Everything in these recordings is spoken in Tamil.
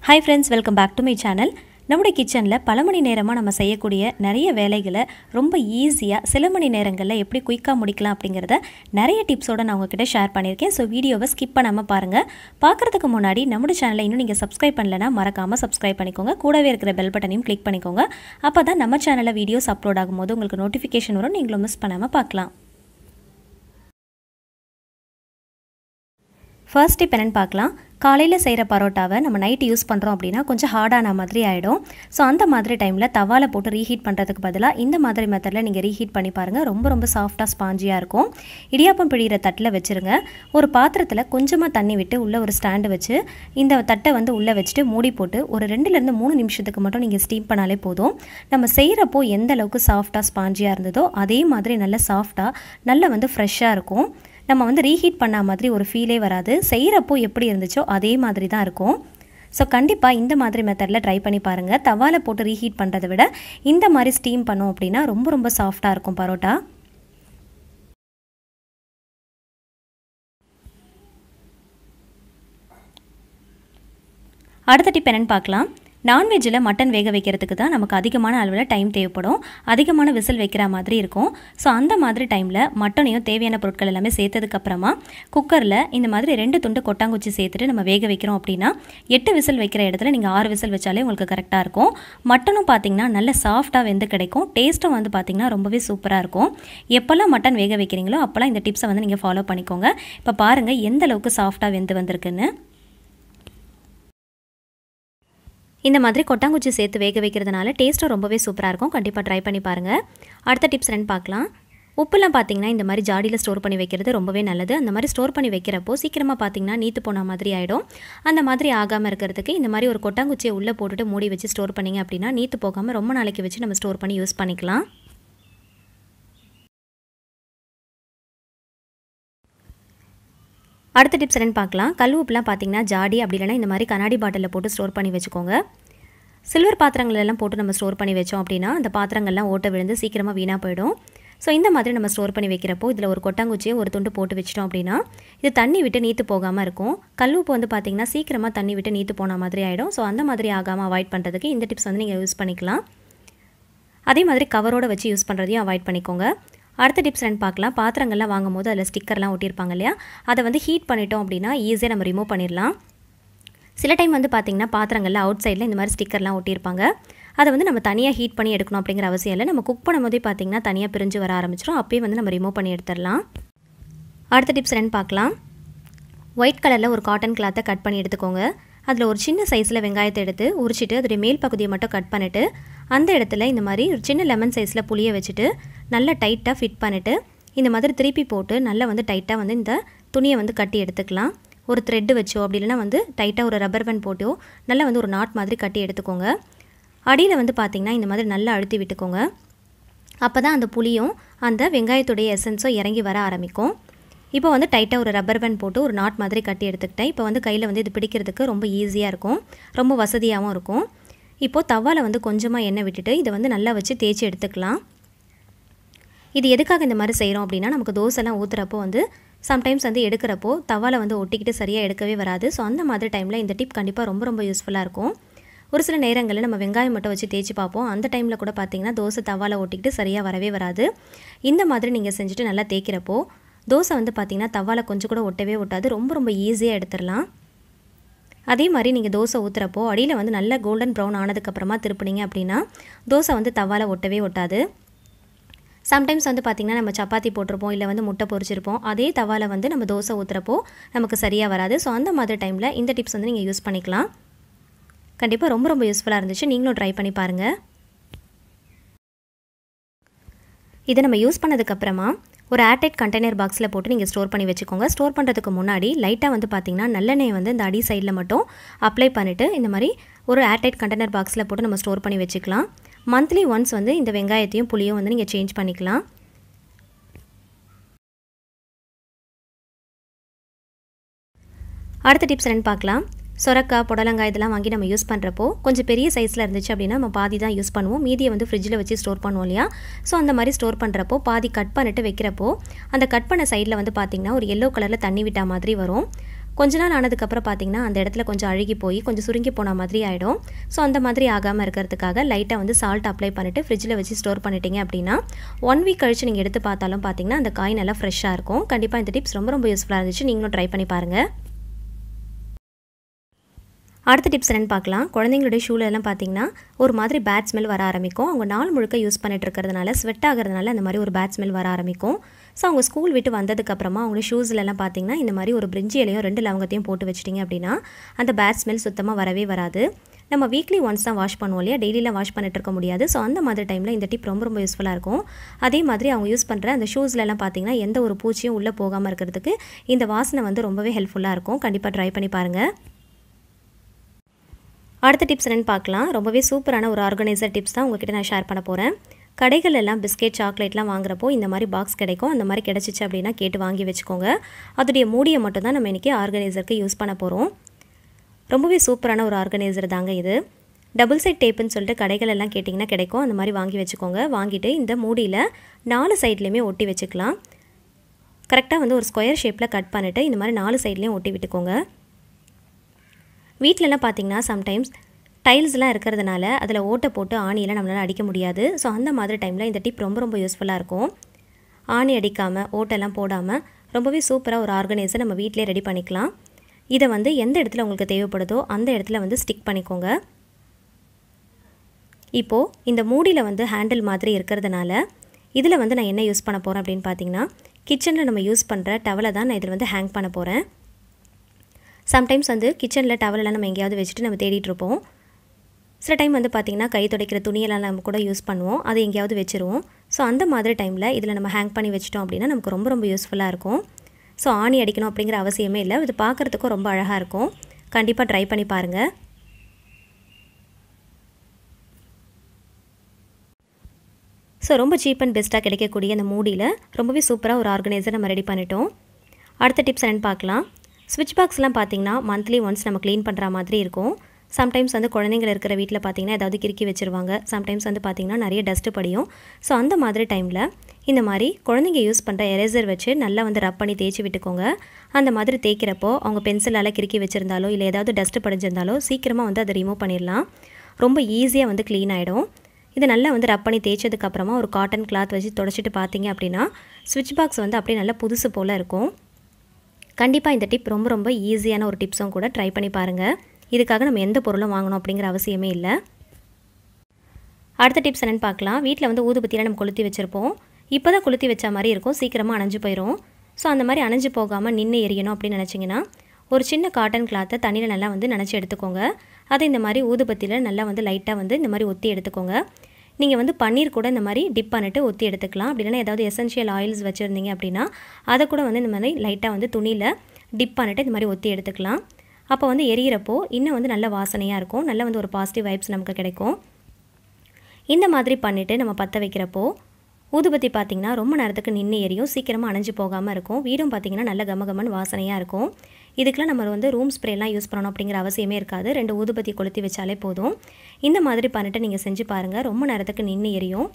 hi friends welcome back to my channel நம்முடைய கிச்சனில் பல மணி நேரமாக நம்ம செய்யக்கூடிய நிறைய வேலைகளை ரொம்ப ஈஸியாக சில மணி நேரங்களில் எப்படி குயிக்காக முடிக்கலாம் அப்படிங்கிறத நிறைய டிப்ஸோட நான் உங்ககிட்ட ஷேர் பண்ணியிருக்கேன் ஸோ வீடியோவை ஸ்கிப் பண்ணாமல் பாருங்கள் பார்க்குறதுக்கு முன்னாடி நம்முடைய சேனலை இன்னும் நீங்கள் சப்ஸ்கிரைப் பண்ணலைன்னா மறக்காமல் சப்ஸ்கிரைப் பண்ணிக்கோங்க கூடவே இருக்கிற பெல் பட்டனையும் கிளிக் பண்ணிக்கோங்க அப்போ தான் நம்ம சேனலில் வீடியோஸ் அப்லோட் ஆகும்போது உங்களுக்கு நோட்டிஃபிகேஷன் வரும் நீங்களும் மிஸ் பண்ணாமல் பார்க்கலாம் ஃபர்ஸ்ட் டிப் என்னென்னு பார்க்கலாம் காலையில் செய்கிற பரோட்டாவை நம்ம நைட்டு யூஸ் பண்ணுறோம் அப்படின்னா கொஞ்சம் ஹார்டான மாதிரி ஆகிடும் ஸோ அந்த மாதிரி டைமில் தவாவில் போட்டு ரீஹீட் பண்ணுறதுக்கு பதிலாக இந்த மாதிரி மெத்தடில் நீங்கள் ரீஹீட் பண்ணி பாருங்கள் ரொம்ப ரொம்ப சாஃப்டாக ஸ்பாஞ்சியாக இருக்கும் இடியாப்பம் பிடிக்கிற தட்டில் வச்சுருங்க ஒரு பாத்திரத்தில் கொஞ்சமாக தண்ணி விட்டு உள்ளே ஒரு ஸ்டாண்டு வச்சு இந்த தட்டை வந்து உள்ளே வச்சுட்டு மூடி போட்டு ஒரு ரெண்டுலேருந்து மூணு நிமிஷத்துக்கு மட்டும் நீங்கள் ஸ்டீம் பண்ணாலே போதும் நம்ம செய்கிறப்போ எந்த அளவுக்கு சாஃப்டாக ஸ்பாஞ்சியாக இருந்ததோ அதே மாதிரி நல்ல சாஃப்டாக நல்ல வந்து ஃப்ரெஷ்ஷாக இருக்கும் நம்ம வந்து ரீஹீட் பண்ண மாதிரி ஒரு ஃபீலே வராது செய்கிறப்போ எப்படி இருந்துச்சோ அதே மாதிரி தான் இருக்கும் ஸோ கண்டிப்பாக இந்த மாதிரி மெத்தடில் ட்ரை பண்ணி பாருங்கள் தவாவில் போட்டு ரீஹீட் பண்ணுறதை விட இந்த மாதிரி ஸ்டீம் பண்ணோம் அப்படின்னா ரொம்ப ரொம்ப சாஃப்டாக இருக்கும் பரோட்டா அடுத்த டிப் என்னென்னு பார்க்கலாம் நான்வெஜ்ஜில் மட்டன் வேக வைக்கிறதுக்கு தான் நமக்கு அதிகமான அளவில் டைம் தேவைப்படும் அதிகமான விசில் வைக்கிற மாதிரி இருக்கும் ஸோ அந்த மாதிரி டைமில் மட்டனையும் தேவையான பொருட்கள் எல்லாமே சேர்த்ததுக்கப்புறமா குக்கரில் இந்த மாதிரி ரெண்டு துண்டு கொட்டாங்குச்சி சேர்த்துட்டு நம்ம வேக வைக்கிறோம் அப்படின்னா எட்டு விசில் வைக்கிற இடத்துல நீங்கள் ஆறு விசில் வச்சாலே உங்களுக்கு கரெக்டாக இருக்கும் மட்டனும் பார்த்திங்கன்னா நல்ல சாஃப்டாக வெந்து கிடைக்கும் டேஸ்ட்டும் வந்து பார்த்திங்கன்னா ரொம்பவே சூப்பராக இருக்கும் எப்போல்லாம் மட்டன் வேக வைக்கிறீங்களோ அப்போல்லாம் இந்த டிப்ஸை வந்து நீங்கள் ஃபாலோ பண்ணிக்கோங்க இப்போ பாருங்கள் எந்த அளவுக்கு சாஃப்டாக வெந்து வந்திருக்குன்னு இந்த மாதிரி கொட்டாங்குச்சி சேர்த்து வேக வைக்கிறதுனால டேஸ்ட்டும் ரொம்பவே சூப்பராக இருக்கும் கண்டிப்பாக ட்ரை பண்ணி பாருங்கள் அடுத்த டிப்ஸ் ரெண்டு பார்க்கலாம் உப்புலாம் பார்த்தீங்கன்னா இந்த மாதிரி ஜாடியில் ஸ்டோர் பண்ணி வைக்கிறது ரொம்பவே நல்லது அந்த மாதிரி ஸ்டோர் பண்ணி வைக்கிறப்போ சீக்கிரமாக பார்த்தீங்கன்னா நீத்து போன மாதிரி ஆகிடும் அந்த மாதிரி ஆகாமல் இருக்கிறதுக்கு இந்த மாதிரி ஒரு கொட்டாங்குச்சியை உள்ளே போட்டுட்டு மூடி வச்சு ஸ்டோர் பண்ணிங்க அப்படின்னா நீத்து போகாமல் ரொம்ப நாளைக்கு வச்சு நம்ம ஸ்டோர் பண்ணி யூஸ் பண்ணிக்கலாம் அடுத்த டிப்ஸ் என்னென்னு பார்க்கலாம் கல் உப்புலாம் பார்த்தீங்கன்னா ஜாடி அப்படி இல்லைனா இந்த மாதிரி கண்ணாடி பாட்டிலில் போட்டு ஸ்டோர் பண்ணி வச்சுக்கோங்க சில்வர் பாத்திரங்கள் எல்லாம் போட்டு நம்ம ஸ்டோர் பண்ணி வச்சோம் அப்படின்னா அந்த பாத்திரங்கள்லாம் ஓட்ட விழுந்து சீக்கிரமாக வீணாக போயிடும் ஸோ இந்த மாதிரி நம்ம ஸ்டோர் பண்ணி வைக்கிறப்போ இதில் ஒரு கொட்டாங்குச்சியை ஒரு துண்டு போட்டு வச்சிட்டோம் அப்படின்னா இது தண்ணி விட்டு நீத்து போகாமல் இருக்கும் கல் உப்பு வந்து பார்த்திங்கன்னா சீக்கிரமாக தண்ணி விட்டு நீத்து போன மாதிரி ஆகிடும் ஸோ அந்த மாதிரி ஆகாமல் அவாய்ட் பண்ணுறதுக்கு இந்த டிப்ஸ் வந்து நீங்கள் யூஸ் பண்ணிக்கலாம் அதே மாதிரி கவரோடு வச்சு யூஸ் பண்ணுறதையும் அவாய்ட் பண்ணிக்கோங்க அடுத்த டிப்ஸ் ரெண்டு பார்க்கலாம் பாத்திரங்கள்லாம் வாங்கும் போது அதில் ஸ்டிக்கர்லாம் ஒட்டியிருப்பாங்க இல்லையா அதை வந்து ஹீட் பண்ணிட்டோம் அப்படின்னா ஈஸியாக நம்ம ரிமூவ் பண்ணிடலாம் சில டைம் வந்து பார்த்திங்கன்னா பாத்திரங்களில் அவுட் சைடில் இந்த மாதிரி ஸ்டிக்கர்லாம் ஒட்டியிருப்பாங்க அதை வந்து நம்ம தனியாக ஹீட் பண்ணி எடுக்கணும் அப்படிங்கிற அவசியம் இல்லை நம்ம குக் பண்ணும்போதே பார்த்திங்கன்னா தனியாக பிரிஞ்சு வர ஆரம்பிச்சிடும் அப்பயே வந்து நம்ம ரிமூவ் பண்ணி எடுத்துடலாம் அடுத்த டிப்ஸ் ரெண்டு பார்க்கலாம் ஒயிட் கலரில் ஒரு காட்டன் கிளாத்தை கட் பண்ணி எடுத்துக்கோங்க அதில் ஒரு சின்ன சைஸில் வெங்காயத்தை எடுத்து உரிச்சிட்டு அதோடைய மேல் பகுதியை மட்டும் கட் பண்ணிவிட்டு அந்த இடத்துல இந்த மாதிரி ஒரு சின்ன லெமன் சைஸில் புளியை வச்சுட்டு நல்லா டைட்டாக ஃபிட் பண்ணிவிட்டு இந்த மாதிரி திருப்பி போட்டு நல்லா வந்து டைட்டாக வந்து இந்த துணியை வந்து கட்டி எடுத்துக்கலாம் ஒரு த்ரெட்டு வச்சோ அப்படி இல்லைனா வந்து டைட்டாக ஒரு ரப்பர் பேண்ட் போட்டோ நல்லா வந்து ஒரு நாட் மாதிரி கட்டி எடுத்துக்கோங்க அடியில் வந்து பார்த்திங்கன்னா இந்த மாதிரி நல்லா அழுத்தி விட்டுக்கோங்க அப்போ தான் அந்த புளியும் அந்த வெங்காயத்துடைய எசன்ஸும் இறங்கி வர ஆரம்பிக்கும் இப்போ வந்து டைட்டாக ஒரு ரப்பர் பேண்ட் போட்டு ஒரு நாட் மாதிரி கட்டி எடுத்துக்கிட்டேன் இப்போ வந்து கையில் வந்து இது பிடிக்கிறதுக்கு ரொம்ப ஈஸியாக இருக்கும் ரொம்ப வசதியாகவும் இருக்கும் இப்போது தவாவில் வந்து கொஞ்சமாக எண்ணெய் விட்டுட்டு இதை வந்து நல்லா வச்சு தேய்ச்சி எடுத்துக்கலாம் இது எதுக்காக இந்த மாதிரி செய்கிறோம் அப்படின்னா நமக்கு தோசைலாம் ஊற்றுறப்போ வந்து சம்டைம்ஸ் வந்து எடுக்கிறப்போ தவாவில் வந்து ஒட்டிக்கிட்டு சரியாக எடுக்கவே வராது ஸோ அந்த மாதிரி டைமில் இந்த டிப் கண்டிப்பாக ரொம்ப ரொம்ப யூஸ்ஃபுல்லாக இருக்கும் ஒரு சில நேரங்களில் நம்ம வெங்காயம் மட்டும் வச்சு தேய்ச்சி பார்ப்போம் அந்த டைமில் கூட பார்த்திங்கன்னா தோசை தவாவில் ஒட்டிக்கிட்டு சரியாக வரவே வராது இந்த மாதிரி நீங்கள் செஞ்சுட்டு நல்லா தேய்க்கிறப்போ தோசை வந்து பார்த்திங்கன்னா தவாவில் கொஞ்சம் கூட ஒட்டவே ஒட்டாது ரொம்ப ரொம்ப ஈஸியாக எடுத்துடலாம் அதே மாதிரி நீங்கள் தோசை ஊற்றுறப்போ அடியில் வந்து நல்ல கோல்டன் ப்ரௌன் ஆனதுக்கப்புறமா திருப்பினீங்க அப்படின்னா தோசை வந்து தவாவில் ஒட்டவே ஒட்டாது சம்டைம்ஸ் வந்து பார்த்திங்கன்னா நம்ம சப்பாத்தி போட்டிருப்போம் இல்லை வந்து முட்டை பொரிச்சிருப்போம் அதே தவாவில் வந்து நம்ம தோசை ஊற்றுறப்போ நமக்கு சரியாக வராது ஸோ அந்த மாதிரி டைமில் இந்த டிப்ஸ் வந்து நீங்கள் யூஸ் பண்ணிக்கலாம் கண்டிப்பாக ரொம்ப ரொம்ப யூஸ்ஃபுல்லாக இருந்துச்சு நீங்களும் ட்ரை பண்ணி பாருங்கள் இதை நம்ம யூஸ் பண்ணதுக்கப்புறமா ஒரு ஏர்டைட் கண்டெய்னர் பாக்ஸில் போட்டு நீங்கள் ஸ்டோர் பண்ணி வச்சுக்கோங்க ஸ்டோர் பண்ணுறதுக்கு முன்னாடி லைட்டாக வந்து பார்த்திங்கன்னா நல்லெண்ணெய் வந்து இந்த அடி சைடில் மட்டும் அப்ளை பண்ணிவிட்டு இந்த மாதிரி ஒரு ஏர்டைட் கண்டெய்னர் பாக்ஸில் போட்டு நம்ம ஸ்டோர் பண்ணி வச்சுக்கலாம் மந்த்லி ஒன்ஸ் வந்து இந்த வெங்காயத்தையும் புளியும் வந்து நீங்கள் சேஞ்ச் பண்ணிக்கலாம் அடுத்த டிப்ஸ் என்னென்னு பார்க்கலாம் சொரக்காய் புடலங்காய் இதெல்லாம் வாங்கி நம்ம யூஸ் பண்ணுறப்போ கொஞ்சம் பெரிய சைஸில் இருந்துச்சு அப்படின்னா நம்ம பாதி தான் யூஸ் பண்ணுவோம் மீதியை வந்து ஃப்ரிட்ஜில் வச்சு ஸ்டோர் பண்ணுவோம் இல்லையா ஸோ அந்த மாதிரி ஸ்டோர் பண்ணுறப்போ பாதி கட் பண்ணிட்டு வைக்கிறப்போ அந்த கட் பண்ண சைடில் வந்து பார்த்திங்கன்னா ஒரு எல்லோ கலரில் தண்ணி விட்டா மாதிரி வரும் கொஞ்ச நாள் ஆனதுக்கப்புறம் பார்த்தீங்கன்னா அந்த இடத்துல கொஞ்சம் அழுகி போய் கொஞ்சம் சுருங்கி போன மாதிரி ஆகிடும் ஸோ அந்த மாதிரி ஆகாமல் இருக்கிறதுக்காக லைட்டாக வந்து சால்ட் அப்ளை பண்ணிவிட்டு ஃப்ரிட்ஜில் வச்சு ஸ்டோர் பண்ணிட்டீங்க அப்படின்னா ஒன் வீக் கழிச்சு நீங்கள் எடுத்து பார்த்தாலும் பார்த்தீங்கன்னா அந்த காய் நல்லா ஃப்ரெஷ்ஷாக இருக்கும் கண்டிப்பாக இந்த டிப்ஸ் ரொம்ப ரொம்ப யூஸ்ஃபுல்லாக இருந்துச்சு நீங்களும் ட்ரை பண்ணி பாருங்கள் அடுத்த டிப்ஸ் என்னென்னு பார்க்கலாம் குழந்தைங்களுடைய ஷூல எல்லாம் பார்த்தீங்கன்னா ஒரு மாதிரி பேட் ஸ்மெல் வர ஆரம்பிக்கும் அவங்க நாள் முழுக்க யூஸ் பண்ணிட்டு இருக்கிறதுனால ஸ்வெட் ஆகிறதுனால அந்த மாதிரி ஒரு பேட் ஸ்மெல் வர ஆரம்பிக்கும் ஸோ அவங்க ஸ்கூல் விட்டு வந்ததுக்கப்புறமா அவங்க ஷூஸ்லலாம் பார்த்தீங்கன்னா இந்த மாதிரி ஒரு பிரிஞ்சி இலையும் ரெண்டு லவங்கத்தையும் போட்டு வச்சிட்டிங்க அப்படின்னா அந்த பேட் ஸ்மெல் சுத்தமாக வரவே வராது நம்ம வீக்லி ஒன்ஸ் தான் வாஷ் பண்ணுவோம் இல்லையா டெய்லியில் வாஷ் பண்ணிட்டு இருக்க முடியாது ஸோ அந்த மாதிரி டைமில் இந்த டிப் ரொம்ப ரொம்ப யூஸ்ஃபுல்லாக இருக்கும் அதே மாதிரி அவங்க யூஸ் பண்ணுற அந்த ஷூஸ்லலாம் பார்த்தீங்கன்னா எந்த ஒரு பூச்சியும் உள்ளே போகாமல் இருக்கிறதுக்கு இந்த வாசனை வந்து ரொம்பவே ஹெல்ப்ஃபுல்லாக இருக்கும் கண்டிப்பாக ட்ரை பண்ணி பாருங்கள் அடுத்த டிப்ஸ் என்னென்னு பார்க்கலாம் ரொம்பவே சூப்பரான ஒரு ஆர்கனைசர் டிப்ஸ் தான் உங்ககிட்ட நான் ஷேர் பண்ண போகிறேன் கடைகள் எல்லாம் பிஸ்கெட் சாக்லேட்லாம் வாங்குறப்போ இந்த மாதிரி பாக்ஸ் கிடைக்கும் அந்த மாதிரி கிடச்சிச்சு அப்படின்னா கேட்டு வாங்கி வச்சுக்கோங்க அதோடைய மூடியை மட்டும் தான் நம்ம இன்றைக்கி ஆர்கனைசருக்கு யூஸ் பண்ண போகிறோம் ரொம்பவே சூப்பரான ஒரு ஆர்கனைசர் தாங்க இது டபுள் சைட் டேப்புன்னு சொல்லிட்டு கடைகள் எல்லாம் கேட்டிங்கன்னா கிடைக்கும் அந்த மாதிரி வாங்கி வச்சுக்கோங்க வாங்கிட்டு இந்த மூடியில் நாலு சைட்லேயுமே ஒட்டி வச்சுக்கலாம் கரெக்டாக வந்து ஒரு ஸ்கொயர் ஷேப்பில் கட் பண்ணிவிட்டு இந்த மாதிரி நாலு சைட்லேயும் ஒட்டி விட்டுக்கோங்க வீட்டிலலாம் பார்த்தீங்கன்னா சம்டைம்ஸ் டைல்ஸ்லாம் இருக்கிறதுனால அதில் ஓட்டை போட்டு ஆணியெல்லாம் நம்மளால் அடிக்க முடியாது ஸோ அந்த மாதிரி டைமில் இந்த டிப் ரொம்ப ரொம்ப யூஸ்ஃபுல்லாக இருக்கும் ஆணி அடிக்காமல் ஓட்டெல்லாம் போடாமல் ரொம்பவே சூப்பராக ஒரு ஆர்கனைசர் நம்ம வீட்டிலே ரெடி பண்ணிக்கலாம் இதை வந்து எந்த இடத்துல உங்களுக்கு தேவைப்படுதோ அந்த இடத்துல வந்து ஸ்டிக் பண்ணிக்கோங்க இப்போது இந்த மூடியில் வந்து ஹேண்டில் மாதிரி இருக்கிறதுனால இதில் வந்து நான் என்ன யூஸ் பண்ண போகிறேன் அப்படின்னு பார்த்தீங்கன்னா கிச்சனில் நம்ம யூஸ் பண்ணுற டவலை தான் நான் இதில் வந்து ஹேங் பண்ண போகிறேன் சம்டைம்ஸ் வந்து கிச்சனில் டவலெல்லாம் நம்ம எங்கேயாவது வச்சுட்டு நம்ம தேடிட்டு இருப்போம் சில டைம் வந்து பார்த்திங்கன்னா கை துடைக்கிற துணியெல்லாம் நம்ம கூட யூஸ் பண்ணுவோம் அதை எங்கேயாவது வச்சுருவோம் ஸோ அந்த மாதிரி டைமில் இதில் நம்ம ஹேங் பண்ணி வச்சிட்டோம் அப்படின்னா நமக்கு ரொம்ப ரொம்ப யூஸ்ஃபுல்லாக இருக்கும் ஸோ ஆணி அடிக்கணும் அப்படிங்கிற அவசியமே இல்லை இது பார்க்குறதுக்கும் ரொம்ப அழகாக இருக்கும் கண்டிப்பாக ட்ரை பண்ணி பாருங்கள் ஸோ ரொம்ப சீப் அண்ட் பெஸ்ட்டாக கிடைக்கக்கூடிய அந்த மூடியில் ரொம்பவே சூப்பராக ஒரு ஆர்கனைசர் நம்ம ரெடி பண்ணிட்டோம் அடுத்த டிப்ஸ் என்னென்னு பார்க்கலாம் ஸ்விட்ச் பாக்ஸ்லாம் பார்த்தீங்கன்னா மந்த்லி ஒன்ஸ் நம்ம க்ளீன் பண்ணுற மாதிரி இருக்கும் சம்டைம்ஸ் வந்து குழந்தைங்க இருக்கிற வீட்டில் பார்த்தீங்கன்னா ஏதாவது கிறுக்கி வச்சுருவாங்க சம்டைம்ஸ் வந்து பார்த்திங்கன்னா நிறைய டஸ்ட்டு படியும் ஸோ அந்த மாதிரி டைமில் இந்த மாதிரி குழந்தைங்க யூஸ் பண்ணுற எரேசர் வச்சு நல்லா வந்து ரப் பண்ணி தேய்ச்சி விட்டுக்கோங்க அந்த மாதிரி தேய்க்கிறப்போ அவங்க பென்சிலால் கிறுக்கி வச்சுருந்தாலோ இல்லை ஏதாவது டஸ்ட்டு படிஞ்சிருந்தாலோ சீக்கிரமாக வந்து அதை ரிமூவ் பண்ணிடலாம் ரொம்ப ஈஸியாக வந்து க்ளீன் ஆகிடும் இதை நல்லா வந்து ரப் பண்ணி தேய்ச்சதுக்கப்புறமா ஒரு காட்டன் கிளாத் வச்சு தொடச்சிட்டு பார்த்தீங்க அப்படின்னா ஸ்விட்ச் பாக்ஸ் வந்து அப்படியே நல்லா புதுசு போல் இருக்கும் கண்டிப்பாக இந்த டிப் ரொம்ப ரொம்ப ஈஸியான ஒரு டிப்ஸும் கூட ட்ரை பண்ணி பாருங்கள் இதுக்காக நம்ம எந்த பொருளும் வாங்கணும் அப்படிங்கிற அவசியமே இல்லை அடுத்த டிப்ஸ் என்னென்னு பார்க்கலாம் வீட்டில் வந்து ஊதுபத்தியில் நம்ம கொளுத்தி வச்சுருப்போம் இப்போ தான் கொளுத்தி வச்ச மாதிரி இருக்கும் சீக்கிரமாக அணைஞ்சு போயிடும் ஸோ அந்த மாதிரி அணைஞ்சு போகாமல் நின்று எரியணும் அப்படின்னு நினச்சிங்கன்னா ஒரு சின்ன காட்டன் கிளாத்தை தண்ணியில் நல்லா வந்து நினச்சி எடுத்துக்கோங்க அதை இந்த மாதிரி ஊதுபத்தியில் நல்லா வந்து லைட்டாக வந்து இந்த மாதிரி ஒத்தி எடுத்துக்கோங்க நீங்கள் வந்து பன்னீர் கூட இந்த மாதிரி டிப் பண்ணிட்டு ஒத்தி எடுத்துக்கலாம் அப்படி இல்லைனா ஏதாவது எசென்ஷியல் ஆயில்ஸ் வச்சுருந்தீங்க அப்படின்னா அதை கூட வந்து இந்த மாதிரி லைட்டாக வந்து துணியில் டிப் பண்ணிட்டு இந்த மாதிரி ஒத்தி எடுத்துக்கலாம் அப்போ வந்து எரியிறப்போ இன்னும் வந்து நல்ல வாசனையாக இருக்கும் நல்ல வந்து ஒரு பாசிட்டிவ் வைப்ஸ் நமக்கு கிடைக்கும் இந்த மாதிரி பண்ணிவிட்டு நம்ம பற்ற வைக்கிறப்போ ஊதுபத்தி பார்த்திங்கன்னா ரொம்ப நேரத்துக்கு நின்று எரியும் சீக்கிரமாக அணைஞ்சு போகாமல் இருக்கும் வீடும் பார்த்திங்கன்னா நல்ல கமகமன் வாசனையாக இருக்கும் இதுக்கெலாம் நம்ம வந்து ரூம் ஸ்ப்ரேலாம் யூஸ் பண்ணணும் அப்படிங்கிற அவசியமே இருக்காது ரெண்டு ஊதுபத்தி கொளுத்தி வச்சாலே போதும் இந்த மாதிரி பண்ணிட்டு நீங்கள் செஞ்சு பாருங்கள் ரொம்ப நேரத்துக்கு நின்று எரியும்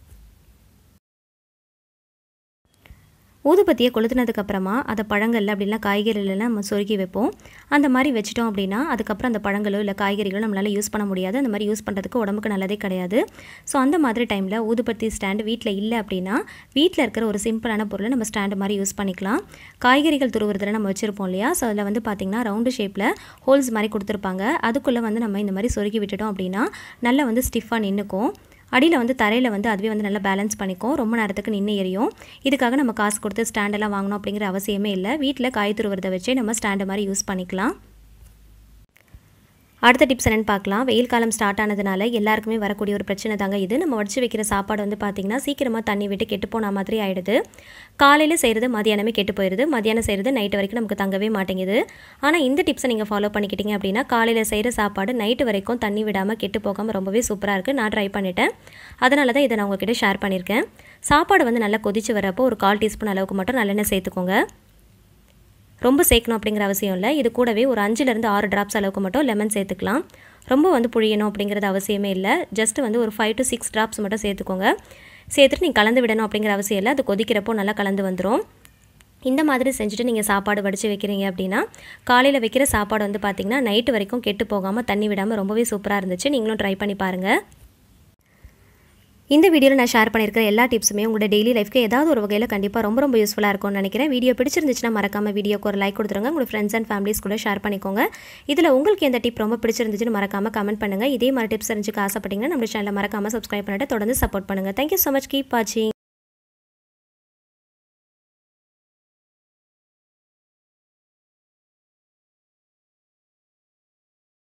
ஊதுபத்தியை கொளுத்துனதுக்கப்புறமா அதை பழங்கள் அப்படின்னா காய்கறிகளெல்லாம் நம்ம சொருகி வைப்போம் அந்த மாதிரி வச்சிட்டோம் அப்படின்னா அதுக்கப்புறம் அந்த பழங்களோ இல்லை காய்கறிகளோ நம்மளால் யூஸ் பண்ண முடியாது அந்த மாதிரி யூஸ் பண்ணுறதுக்கு உடம்புக்கு நல்லதே கிடையாது ஸோ அந்த மாதிரி டைமில் ஊதுபத்தி ஸ்டாண்டு வீட்டில் இல்லை அப்படின்னா வீட்டில் இருக்கிற ஒரு சிம்பிளான பொருளை நம்ம ஸ்டாண்டு மாதிரி யூஸ் பண்ணிக்கலாம் காய்கறிகள் துருவுறதுல நம்ம வச்சுருப்போம் இல்லையா ஸோ அதில் வந்து பார்த்திங்கன்னா ரவுண்டு ஷேப்பில் ஹோல்ஸ் மாதிரி கொடுத்துருப்பாங்க அதுக்குள்ளே வந்து நம்ம இந்த மாதிரி சொருகி விட்டுட்டோம் அப்படின்னா நல்லா வந்து ஸ்டிஃபாக நின்றுக்கும் அடியில் வந்து தரையில் வந்து அதுவே வந்து நல்லா பேலன்ஸ் பண்ணிக்கும் ரொம்ப நேரத்துக்கு நின்று எரியும் இதுக்காக நம்ம காசு கொடுத்து ஸ்டாண்டெல்லாம் வாங்கணும் அப்படிங்கிற அவசியமே இல்லை வீட்டில் காய் துருவுறதை வச்சே நம்ம ஸ்டாண்டு மாதிரி யூஸ் பண்ணிக்கலாம் அடுத்த டிப்ஸ் என்னென்னு பார்க்கலாம் வெயில் காலம் ஸ்டார்ட் ஆனதுனால எல்லாருக்குமே வரக்கூடிய ஒரு பிரச்சனை தாங்க இது நம்ம வடிச்சு வைக்கிற சாப்பாடு வந்து பார்த்திங்கன்னா சீக்கிரமாக தண்ணி விட்டு கெட்டு போன மாதிரி ஆகிடுது காலையில் செய்கிறது மதியானமே கெட்டு போயிடுது மதியானம் செய்கிறது நைட்டு வரைக்கும் நமக்கு தங்கவே மாட்டேங்குது ஆனால் இந்த டிப்ஸை நீங்கள் ஃபாலோ பண்ணிக்கிட்டீங்க அப்படின்னா காலையில் செய்கிற சாப்பாடு நைட்டு வரைக்கும் தண்ணி விடாமல் கெட்டு போகாமல் ரொம்பவே சூப்பராக இருக்குது நான் ட்ரை பண்ணிட்டேன் அதனால தான் இதை நான் உங்ககிட்ட ஷேர் பண்ணியிருக்கேன் சாப்பாடு வந்து நல்லா கொதிச்சு வரப்போ ஒரு கால் டீஸ்பூன் அளவுக்கு மட்டும் நல்லெண்ணெய் சேர்த்துக்கோங்க ரொம்ப சேர்க்கணும் அப்படிங்கிற அவசியம் இல்லை இது கூடவே ஒரு அஞ்சுலேருந்து ஆறு ட்ராப்ஸ் அளவுக்கு மட்டும் லெமன் சேர்த்துக்கலாம் ரொம்ப வந்து புழியணும் அப்படிங்கிறது அவசியமே இல்லை ஜஸ்ட் வந்து ஒரு ஃபைவ் டு சிக்ஸ் ட்ராப்ஸ் மட்டும் சேர்த்துக்கோங்க சேர்த்துட்டு நீங்கள் கலந்து விடணும் அப்படிங்கிற அவசியம் இல்லை அது கொதிக்கிறப்போ நல்லா கலந்து வந்துடும் இந்த மாதிரி செஞ்சுட்டு நீங்கள் சாப்பாடு வடித்து வைக்கிறீங்க அப்படின்னா காலையில் வைக்கிற சாப்பாடு வந்து பார்த்திங்கன்னா நைட்டு வரைக்கும் கெட்டு போகாமல் தண்ணி விடாமல் ரொம்பவே சூப்பராக இருந்துச்சு நீங்களும் ட்ரை பண்ணி பாருங்கள் இந்த வீடியோவில் நான் ஷேர் பண்ணியிருக்கிற எல்லா டிப்ஸுமே உங்களோட டெய்லி லைஃப்க்கு ஏதாவது ஒரு வகையில் கண்டிப்பாக ரொம்ப ரொம்ப யூஸ்ஃபுல்லாக இருக்கும்னு நினைக்கிறேன் வீடியோ பிடிச்சிருந்துச்சுன்னா மறக்காமல் வீடியோக்கு ஒரு லைக் கொடுத்துருங்க உங்களோட ஃப்ரெண்ட்ஸ் அண்ட் ஃபேமிலிஸ் கூட ஷேர் பண்ணிக்கோங்க இதில் உங்களுக்கு எந்த டிப் ரொம்ப பிடிச்சிருந்துச்சுன்னு மறக்காமல் கமெண்ட் பண்ணுங்கள் இதே மாதிரி டிப்ஸ் தெரிஞ்சுக்க ஆசைப்பட்டீங்கன்னா நம்ம சேனலை மறக்காமல் சப்ஸ்கிரைப் பண்ணிட்டு தொடர்ந்து சப்போர்ட் பண்ணுங்கள் தேங்க்யூ ஸோ மச் கீப் வாட்சிங்